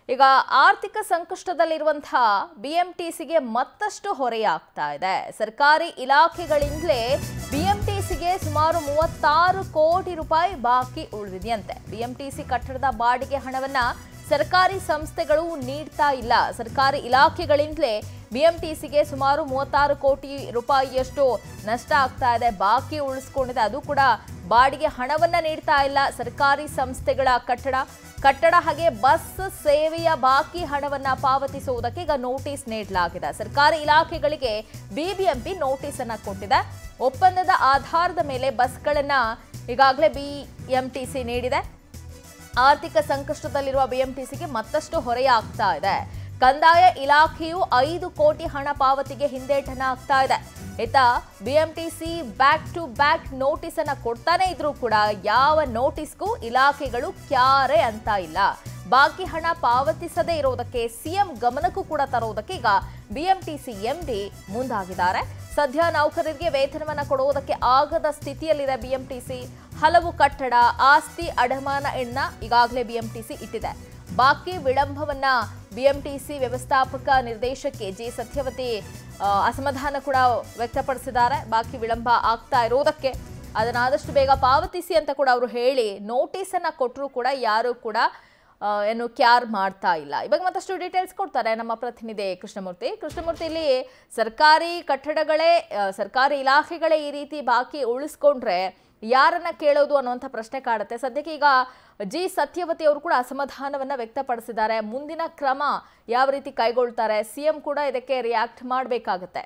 ಈಗ ಆರ್ಥಿಕ ಸಂಕಷ್ಟದಲ್ಲಿರುವಂತಹ ಬಿಎಂಟಿಸಿಗೆ ಮತ್ತಷ್ಟು ಹೊರೆಯಾಗ್ತಾ ಇದೆ ಸರ್ಕಾರಿ ಇಲಾಖೆಗಳಿಂದಲೇ ಬಿಎಂಟಿಸಿಗೆ ಸುಮಾರು ಮೂವತ್ತಾರು ಕೋಟಿ ರೂಪಾಯಿ ಬಾಕಿ ಉಳಿದಿದೆಯಂತೆ ಬಿಎಂಟಿಸಿ ಕಟ್ಟಡದ ಬಾಡಿಗೆ ಹಣವನ್ನ ಸರ್ಕಾರಿ ಸಂಸ್ಥೆಗಳು ನೀಡ್ತಾ ಇಲ್ಲ ಸರ್ಕಾರಿ ಇಲಾಖೆಗಳಿಂದಲೇ ಬಿಎಂಟಿಸಿಗೆ ಸುಮಾರು ಮೂವತ್ತಾರು ಕೋಟಿ ರೂಪಾಯಿಯಷ್ಟು ನಷ್ಟ ಆಗ್ತಾ ಇದೆ ಬಾಕಿ ಉಳಿಸ್ಕೊಂಡಿದೆ ಅದು ಕೂಡ ಬಾಡಿಗೆ ಹಣವನ್ನ ನೀಡ್ತಾ ಇಲ್ಲ ಸರ್ಕಾರಿ ಸಂಸ್ಥೆಗಳ ಕಟ್ಟಡ ಕಟ್ಟಡ ಹಾಗೆ ಬಸ್ ಸೇವೆಯ ಬಾಕಿ ಹಣವನ್ನ ಪಾವತಿಸುವುದಕ್ಕೆ ಈಗ ನೋಟಿಸ್ ನೀಡಲಾಗಿದೆ ಸರ್ಕಾರಿ ಇಲಾಖೆಗಳಿಗೆ ಬಿಬಿಎಂಪಿ ನೋಟಿಸ್ ಅನ್ನ ಕೊಟ್ಟಿದೆ ಒಪ್ಪಂದದ ಆಧಾರದ ಮೇಲೆ ಬಸ್ಗಳನ್ನ ಈಗಾಗಲೇ ಬಿಎಂಟಿಸಿ ನೀಡಿದೆ ಆರ್ಥಿಕ ಸಂಕಷ್ಟದಲ್ಲಿರುವ ಬಿಎಂಟಿಸಿಗೆ ಮತ್ತಷ್ಟು ಹೊರೆಯಾಗ್ತಾ ಇದೆ ಕಂದಾಯ ಇಲಾಖೆಯು ಐದು ಕೋಟಿ ಹಣ ಪಾವತಿಗೆ ಹಿಂದೇಟನ ಆಗ್ತಾ ಇದೆ ಇತ್ತ BMTC back to back notice ಅನ್ನ ಕೊಡ್ತಾನೆ ಇದ್ರೂ ಕೂಡ ಯಾವ ನೋಟಿಸ್ಗೂ ಇಲಾಖೆಗಳು ಕ್ಯಾರೆ ಅಂತ ಇಲ್ಲ ಬಾಕಿ ಹಣ ಪಾವತಿಸದೇ ಇರೋದಕ್ಕೆ ಸಿಎಂ ಗಮನಕ್ಕೂ ಕೂಡ ತರುವುದಕ್ಕೆ ಈಗ ಬಿಎಂಟಿಸಿ ಎಂಡಿ ಮುಂದಾಗಿದ್ದಾರೆ ಸದ್ಯ ನೌಕರರಿಗೆ ವೇತನವನ್ನ ಕೊಡುವುದಕ್ಕೆ ಆಗದ ಸ್ಥಿತಿಯಲ್ಲಿದೆ ಬಿಎಂಟಿಸಿ ಹಲವು ಕಟ್ಟಡ ಆಸ್ತಿ ಅಡಮಾನ ಎಣ್ಣ ಈಗಾಗಲೇ ಬಿಎಂಟಿಸಿ ಇಟ್ಟಿದೆ ಬಾಕಿ ವಿಳಂಬವನ್ನ ಬಿಎಂಟಿಸಿ ವ್ಯವಸ್ಥಾಪಕ ನಿರ್ದೇಶಕಿ ಜಿ ಸತ್ಯವತಿ ಆ, ಅಸಮಾಧಾನ ಕೂಡ ವ್ಯಕ್ತಪಡಿಸಿದ್ದಾರೆ ಬಾಕಿ ವಿಳಂಬ ಆಗ್ತಾ ಇರೋದಕ್ಕೆ ಅದನ್ನ ಆದಷ್ಟು ಬೇಗ ಪಾವತಿಸಿ ಅಂತ ಕೂಡ ಅವರು ಹೇಳಿ ನೋಟಿಸ್ ಅನ್ನ ಕೊಟ್ಟರು ಕೂಡ ಯಾರು ಕೂಡ ಆ, ಏನು ಕ್ಯಾರ್ ಮಾಡ್ತಾ ಇಲ್ಲ ಇವಾಗ ಮತ್ತಷ್ಟು ಡೀಟೇಲ್ಸ್ ಕೊಡ್ತಾರೆ ನಮ್ಮ ಪ್ರತಿನಿಧಿ ಕೃಷ್ಣಮೂರ್ತಿ ಕೃಷ್ಣಮೂರ್ತಿ ಇಲ್ಲಿ ಸರ್ಕಾರಿ ಕಟ್ಟಡಗಳೇ ಆ, ಸರ್ಕಾರಿ ಇಲಾಖೆಗಳೇ ಈ ರೀತಿ ಬಾಕಿ ಉಳಿಸ್ಕೊಂಡ್ರೆ ಯಾರನ್ನ ಕೇಳೋದು ಅನ್ನುವಂಥ ಪ್ರಶ್ನೆ ಕಾಡುತ್ತೆ ಸದ್ಯಕ್ಕೆ ಈಗ ಜಿ ಸತ್ಯವತಿ ಅವರು ಕೂಡ ಅಸಮಾಧಾನವನ್ನ ವ್ಯಕ್ತಪಡಿಸಿದ್ದಾರೆ ಮುಂದಿನ ಕ್ರಮ ಯಾವ ರೀತಿ ಕೈಗೊಳ್ತಾರೆ ಸಿಎಂ ಕೂಡ ಇದಕ್ಕೆ ರಿಯಾಕ್ಟ್ ಮಾಡಬೇಕಾಗತ್ತೆ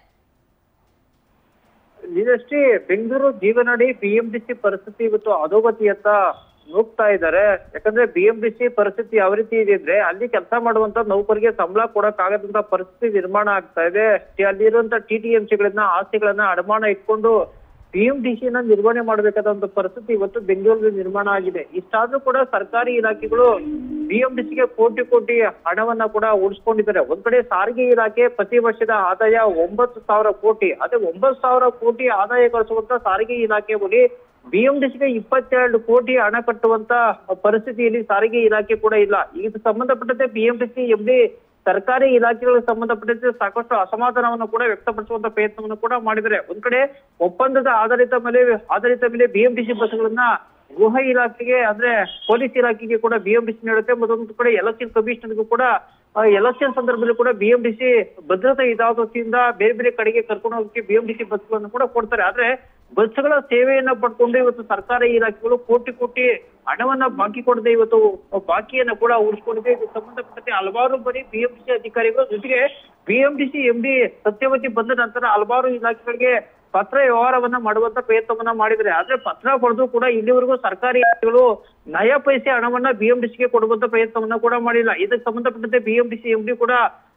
ನೀನಷ್ಟೇ ಬೆಂಗಳೂರು ಜೀವನಾಡಿ ಬಿಎಂಡಿಸಿ ಪರಿಸ್ಥಿತಿ ಇವತ್ತು ಅಧೋಗತಿಯತ್ತ ನೂಗ್ತಾ ಇದ್ದಾರೆ ಯಾಕಂದ್ರೆ ಬಿಎಂಡಿಸಿ ಪರಿಸ್ಥಿತಿ ಯಾವ ರೀತಿ ಇದೆ ಅಂದ್ರೆ ಅಲ್ಲಿ ಕೆಲಸ ಮಾಡುವಂತ ನೌಕರಿಗೆ ಸಂಬಳ ಕೊಡಕ್ ಆಗದಂತ ಪರಿಸ್ಥಿತಿ ನಿರ್ಮಾಣ ಆಗ್ತಾ ಇದೆ ಅಲ್ಲಿರುವಂತ ಟಿ ಟಿ ಎಂಸಿಗಳನ್ನ ಆಸ್ತಿಗಳನ್ನ ಅಡಮಾನ ಇಟ್ಕೊಂಡು ನ ನಿರ್ವಹಣೆ ಮಾಡಬೇಕಾದ ಒಂದು ಪರಿಸ್ಥಿತಿ ಇವತ್ತು ಬೆಂಗಳೂರಲ್ಲಿ ನಿರ್ಮಾಣ ಆಗಿದೆ ಇಷ್ಟಾದ್ರೂ ಕೂಡ ಸರ್ಕಾರಿ ಇಲಾಖೆಗಳು ಬಿಎಂಡಿಸಿಗೆ ಕೋಟಿ ಕೋಟಿ ಹಣವನ್ನ ಕೂಡ ಉಳಿಸ್ಕೊಂಡಿದ್ದಾರೆ ಒಂದ್ ಕಡೆ ಸಾರಿಗೆ ಇಲಾಖೆ ಪ್ರತಿ ವರ್ಷದ ಆದಾಯ ಒಂಬತ್ತು ಸಾವಿರ ಕೋಟಿ ಅದೇ ಒಂಬತ್ತು ಸಾವಿರ ಕೋಟಿ ಆದಾಯ ಗಳಿಸುವಂತ ಸಾರಿಗೆ ಇಲಾಖೆ ಬಳಿ ಬಿಎಂಡಿಸಿಗೆ ಇಪ್ಪತ್ತೆರಡು ಕೋಟಿ ಹಣ ಕಟ್ಟುವಂತ ಪರಿಸ್ಥಿತಿಯಲ್ಲಿ ಸಾರಿಗೆ ಇಲಾಖೆ ಕೂಡ ಇಲ್ಲ ಇದಕ್ಕೆ ಸಂಬಂಧಪಟ್ಟಂತೆ ಬಿಎಂಟಿಸಿ ಎಂಡಿ ಸರ್ಕಾರಿ ಇಲಾಖೆಗಳಿಗೆ ಸಂಬಂಧಪಟ್ಟಂತೆ ಸಾಕಷ್ಟು ಅಸಮಾಧಾನವನ್ನು ಕೂಡ ವ್ಯಕ್ತಪಡಿಸುವಂತ ಪ್ರಯತ್ನವನ್ನು ಕೂಡ ಮಾಡಿದ್ದಾರೆ ಒಂದ್ ಕಡೆ ಒಪ್ಪಂದದ ಆಧಾರಿತ ಮೇಲೆ ಆಧಾರಿತ ಮೇಲೆ ಬಿಎಂಟಿಸಿ ಬಸ್ಗಳನ್ನ ಗೃಹ ಇಲಾಖೆಗೆ ಅಂದ್ರೆ ಪೊಲೀಸ್ ಇಲಾಖೆಗೆ ಕೂಡ ಬಿಎಂಟಿಸಿ ನೀಡುತ್ತೆ ಮತ್ತೊಂದು ಕಡೆ ಎಲೆಕ್ಷನ್ ಕಮಿಷನರ್ಗೂ ಕೂಡ ಎಲೆಕ್ಷನ್ ಸಂದರ್ಭದಲ್ಲಿ ಕೂಡ ಬಿಎಂಟಿಸಿ ಭದ್ರತಾ ಹಿತಾಸಕ್ತಿಯಿಂದ ಬೇರೆ ಬೇರೆ ಕಡೆಗೆ ಕರ್ಕೊಂಡು ಹೋಗಕ್ಕೆ ಬಿಎಂಟಿಸಿ ಬಸ್ಗಳನ್ನು ಕೂಡ ಕೊಡ್ತಾರೆ ಆದ್ರೆ ಬಸ್ಗಳ ಸೇವೆಯನ್ನ ಪಡ್ಕೊಂಡು ಇವತ್ತು ಸರ್ಕಾರಿ ಇಲಾಖೆಗಳು ಕೋಟಿ ಕೋಟಿ ಹಣವನ್ನ ಬಾಕಿ ಕೊಡದೆ ಇವತ್ತು ಬಾಕಿಯನ್ನ ಕೂಡ ಉಳಿಸ್ಕೊಂಡಿದೆ ಇದಕ್ಕೆ ಸಂಬಂಧಪಟ್ಟಂತೆ ಹಲವಾರು ಬರೀ ಬಿಎಂಟಿಸಿ ಅಧಿಕಾರಿಗಳು ಜೊತೆಗೆ ಬಿಎಂಟಿಸಿ ಎಂಡಿ ಸತ್ಯವತಿ ಬಂದ ನಂತರ ಹಲವಾರು ಇಲಾಖೆಗಳಿಗೆ ಪತ್ರ ವ್ಯವಹಾರವನ್ನ ಮಾಡುವಂತ ಪ್ರಯತ್ನವನ್ನ ಮಾಡಿದ್ರೆ ಆದ್ರೆ ಪತ್ರ ಬರೆದು ಕೂಡ ಇಲ್ಲಿವರೆಗೂ ಸರ್ಕಾರಿ ಇಲಾಖೆಗಳು ನಯ ಪೈಸೆ ಹಣವನ್ನ ಬಿಎಂಡಿಸಿಗೆ ಕೊಡುವಂತ ಪ್ರಯತ್ನವನ್ನ ಕೂಡ ಮಾಡಿಲ್ಲ ಇದಕ್ಕೆ ಸಂಬಂಧಪಟ್ಟಂತೆ ಬಿಎಂಡಿಸಿ ಎಂಡಿ ಕೂಡ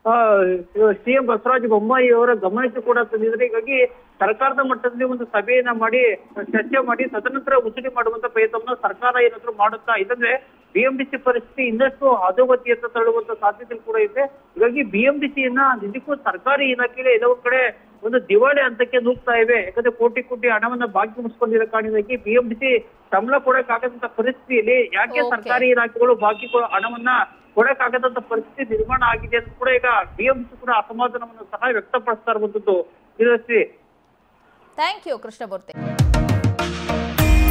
ಸಿಎಂ ಬಸವರಾಜ ಬೊಮ್ಮಾಯಿ ಅವರ ಗಮನಕ್ಕೆ ಕೂಡ ತಂದಿದ್ರೆ ಹೀಗಾಗಿ ಸರ್ಕಾರದ ಮಟ್ಟದಲ್ಲಿ ಒಂದು ಸಭೆಯನ್ನ ಮಾಡಿ ಚರ್ಚೆ ಮಾಡಿ ತದನಂತರ ಉಸುರಿ ಮಾಡುವಂತ ಪ್ರಯತ್ನವನ್ನ ಸರ್ಕಾರ ಏನಾದ್ರು ಮಾಡುತ್ತಾ ಇದಂದ್ರೆ ಬಿಎಂಡಿಸಿ ಪರಿಸ್ಥಿತಿ ಇನ್ನಷ್ಟು ಅಧೋಗತಿಯತ್ತ ತಳ್ಳುವಂತ ಸಾಧ್ಯತೆ ಕೂಡ ಇದೆ ಹೀಗಾಗಿ ಬಿಎಂಡಿಸಿಯನ್ನ ನಿಜಕ್ಕೂ ಸರ್ಕಾರಿ ಇಲಾಖೆಗೆ ಎಲ್ಲೋ ಒಂದ್ ಕಡೆ ಒಂದು ದಿವಾಳಿ ಹಂತಕ್ಕೆ ನೂಗ್ತಾ ಇವೆ ಯಾಕಂದ್ರೆ ಕೋಟಿ ಕೋಟಿ ಹಣವನ್ನ ಬಾಕಿ ಮುಗಿಸ್ಕೊಂಡಿರೋ ಕಾರಣವಾಗಿ ಬಿಎಂಡಿಸಿ ಸಂಬಳ ಕೊಡಕ್ಕಾಗದಂತ ಪರಿಸ್ಥಿತಿಯಲ್ಲಿ ಯಾಕೆ Okay. ಸರ್ಕಾರಿ ಇಲಾಖೆಗಳು ಬಾಕಿ ಕೊ- ಹಣವನ್ನ ಕೊಡಕ್ಕಾಗದಂತ ಪರಿಸ್ಥಿತಿ ನಿರ್ಮಾಣ ಆಗಿದೆ ಅಂತ ಕೂಡ ಈಗ ಬಿಎಂಸಿ ಕೂಡ ಅಸಮಾಧಾನವನ್ನು ಸಹ ವ್ಯಕ್ತಪಡಿಸ್ತಾ ಇರುವಂತದ್ದು ಇದರಲ್ಲಿ ಥ್ಯಾಂಕ್ ಯು ಕೃಷ್ಣಮೂರ್ತಿ